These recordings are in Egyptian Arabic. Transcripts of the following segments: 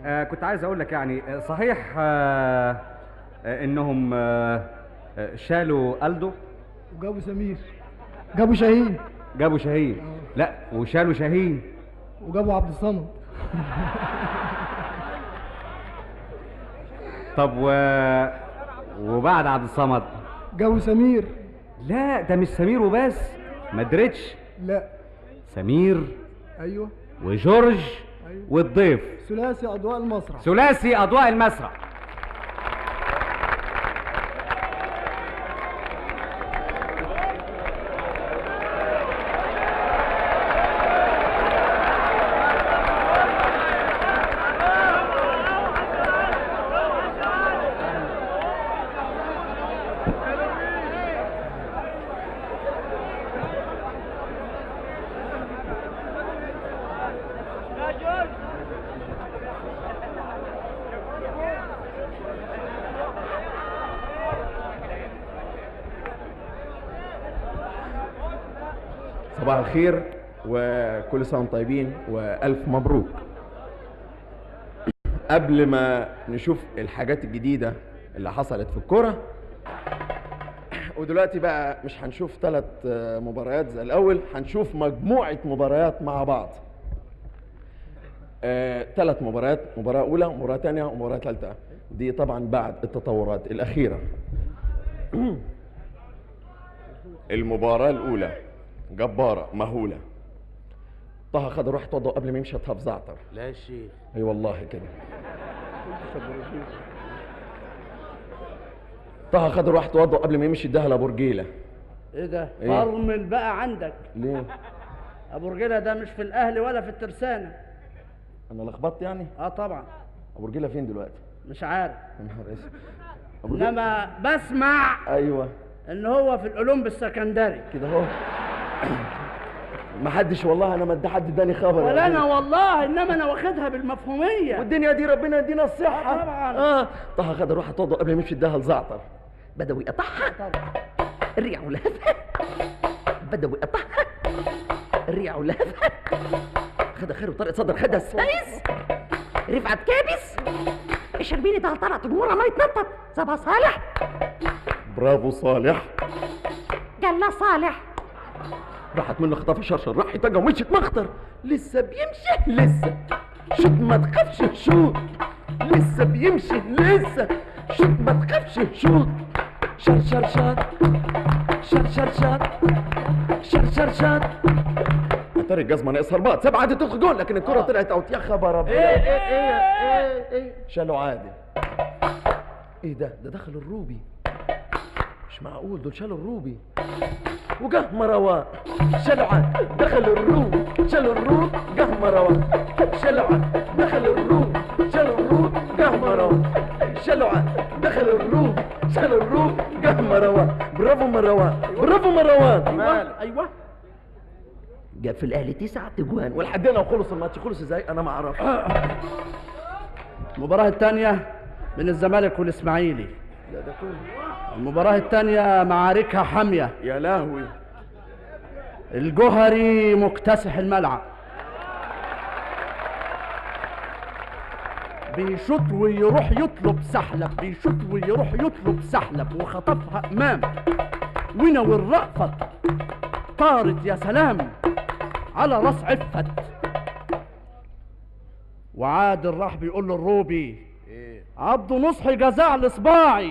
آه كنت عايز اقول لك يعني آه، صحيح آه آه انهم آه آه، شالوا الدو وجابوا سمير جابوا شاهين جابوا شاهين لا وشالوا شاهين وجابوا عبد الصمد طب و وبعد عبد الصمد جابوا سمير لا ده مش سمير وبس ما دريتش لا سمير ايوه وجورج والضيف ثلاثي اضواء المسرح ثلاثي اضواء المسرح صباح الخير وكل سنة وانتم طيبين وألف مبروك قبل ما نشوف الحاجات الجديدة اللي حصلت في الكرة ودلوقتي بقى مش هنشوف ثلاث مباريات زي الأول هنشوف مجموعة مباريات مع بعض ثلاث مباريات مباراة أولى ومباراة ثانية ومباراة ثالثة دي طبعا بعد التطورات الأخيرة المباراة الأولى جبارة مهولة طه خد روح توضى قبل ما يمشي طه في زعتر لا يا شيخ اي والله كده طه خد روح توضى قبل ما يمشي اداها لابو رجيله ايه ده إيه؟ فرمل بقى عندك ليه ابو رجيله ده مش في الاهلي ولا في الترسانه انا لخبطت يعني اه طبعا ابو رجيله فين دلوقتي مش عارف يا نهار اسود أبو رجيلة- انما بسمع ايوه ان هو في العلوم السكندري كده اهو ما حدش والله انا ما ادى حد اداني خبر يا ولا أبو. انا والله انما انا واخدها بالمفهوميه والدنيا دي ربنا يدينا الصحه آه طبعا. اه طه خد روح توضى قبل ما يمشي اداها لزعتر بدوي قطعها الريع ولهفها بدوي قطعها الريع ولهفها خد خير وطارق صدر خدها السايس رفعت كابس الشربيني طلع طلعت الجمهور عمال يتنطط صباح صالح برافو صالح جلا صالح راحت منه خطافه شرشر راح يتجا ومشيت مخطر لسه بيمشي لسه شوت ما تخافش شوت لسه بيمشي لسه شوت ما تخافش شوت شر شر شر شر شر شر شر شر شر اتاري الجزمه ناقص هربات سبعه عادي تدخل جول لكن الكره طلعت اوت يا خبر ابيض ايه ايه ايه ايه ايه شالوا عادل ايه ده ده دخل الروبي مش معقول دول شالوا الروبي وجه مروان شالوا عادل دخل الروب شالوا الروب جه مروان شالوا عادل دخل الروب شالوا الروب جه مروان شالوا عادل دخل الروب شالوا الروب جه مروان برافو مروان برافو مروان ايوه ايوه جاب في الاهلي تسعة تجوان ولحدنا وخلص الماتش خلص ازاي انا ما اعرفش المباراه الثانيه من الزمالك والاسماعيلي ده ده كله المباراه الثانيه معاركها حاميه يا لهوي الجوهري مكتسح الملعب بيشوط ويروح يطلب سحلب بيشوط ويروح يطلب سحلب وخطفها امام وينا والرأفت طارت يا سلام على راس عفت وعادل راح بيقول له الروبي عبده نصحي جزع لصباعي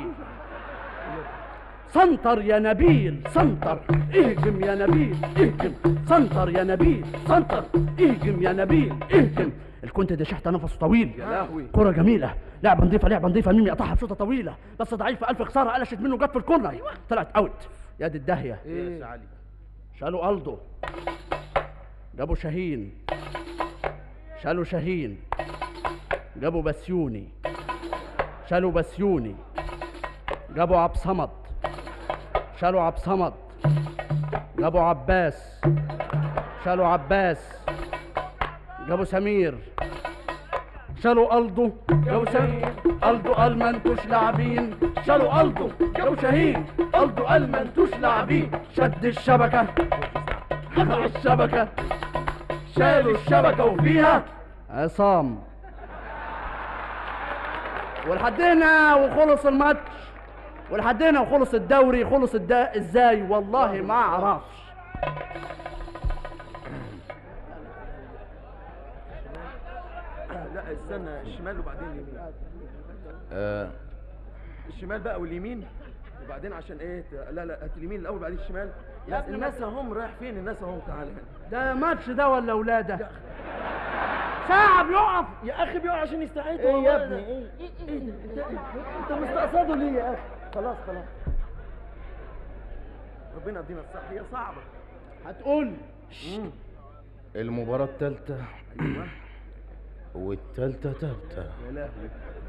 سنتر يا نبيل سنتر اهجم يا نبيل اهجم سنتر يا نبيل سنتر اهجم يا نبيل اهجم الكنت ده شحت نفسه طويل يا لهوي. كرة جميلة لعبة نظيفة لعبة نظيفة مين يقطعها بشوطة طويلة بس ضعيفة ألف خسارة قلشت منه جت في الكورنر طلعت اوت يا دي الداهية ايه علي شالوا ألدو جابوا شاهين شالوا شاهين جابوا بسيوني شالوا بسيوني جابوا عبد صمد شالوا عبد صمد جابوا عباس شالوا عباس جابوا سمير شالوا ألدو جابوا سمير ألدو قال ما انتوش لاعبين شالوا ألدو جابوا شاهين ألدو قال ما انتوش لاعبين شد الشبكة قطع الشبكة شالوا الشبكة وفيها عصام ولحد هنا وخلص الماتش ولحد هنا وخلص الدوري خلص الدا ازاي والله ما اعرفش لا استنى الشمال وبعدين اليمين آه الشمال بقى واليمين وبعدين عشان ايه ت- لا لا هات اليمين الاول بعدين الشمال يا ابني الناس اهم رايح فين الناس اهم تعالى هنا ده ماتش ده ولا ولاده ساعة بيقف يا اخي بيقع عشان يستعيد ايه والله يا ده- ابني ايه ايه ده انت انت مستقصده ليه يا اخي خلاص خلاص ربنا يدينا الصحه هي صعبه هتقول المباراة التالتة والتالتة تالتة يا لهوي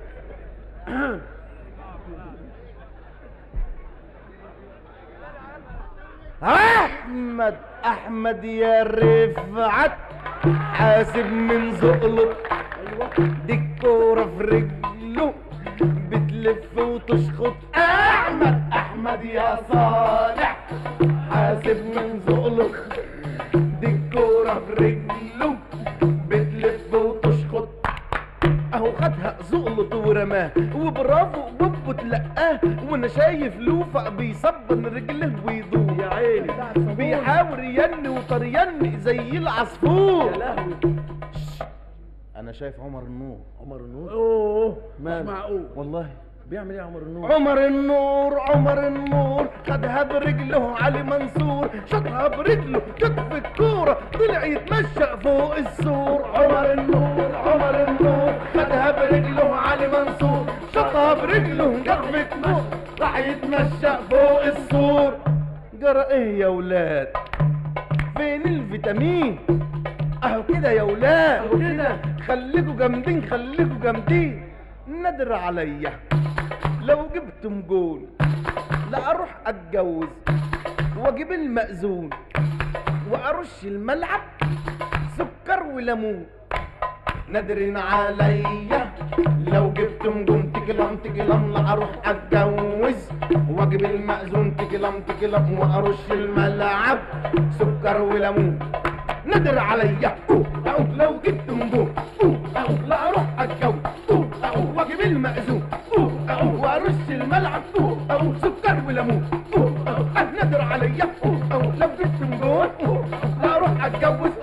احمد احمد يا رفعت حاسب من زقلط دي الكورة في رجله بتلف وتشخط احمد احمد يا صالح حاسب من زقلط دي الكورة في رجله بتلف وتشخط اهو خدها زقلط ورماه وبرافو بوبو تلقاه وانا شايف لوفا بيصبن رجله ويدور يا عيني بيحاول ين وطرين زي العصفور يا لهوي انا شايف عمر النور عمر النور اوه مش مال؟ معقول والله بيعمل ايه عمر النور عمر النور عمر النور خدها برجله علي منصور شطها برجله كتف الكورة طلع يتمشى فوق السور عمر النور عمر النور خدها برجله علي منصور شطها برجله كتف الكورة راح يتمشى فوق السور جرى ايه يا ولاد فين الفيتامين اهو كده يا ولاد اهو كده خليكوا جامدين خليكوا جامدين نادر عليا لو جبتم جول لا اروح اتجوز واجيب المأذون وارش الملعب سكر وليمون نادرين عليا لو جبتم جون تكلم تكلم لا اروح اتجوز واجيب المأذون تكلم تكلم وارش الملعب سكر وليمون نادر عليا أوه، أو لو جبتم جون أوه، أو لا اروح اتجوز أوه، أو واجيب المأذون أوه، أو وارش الملعب أوه، او سكر وليمون أوه، أو أه، نادر عليا أوه، او لو جبتم جون أوه، لا اروح اتجوز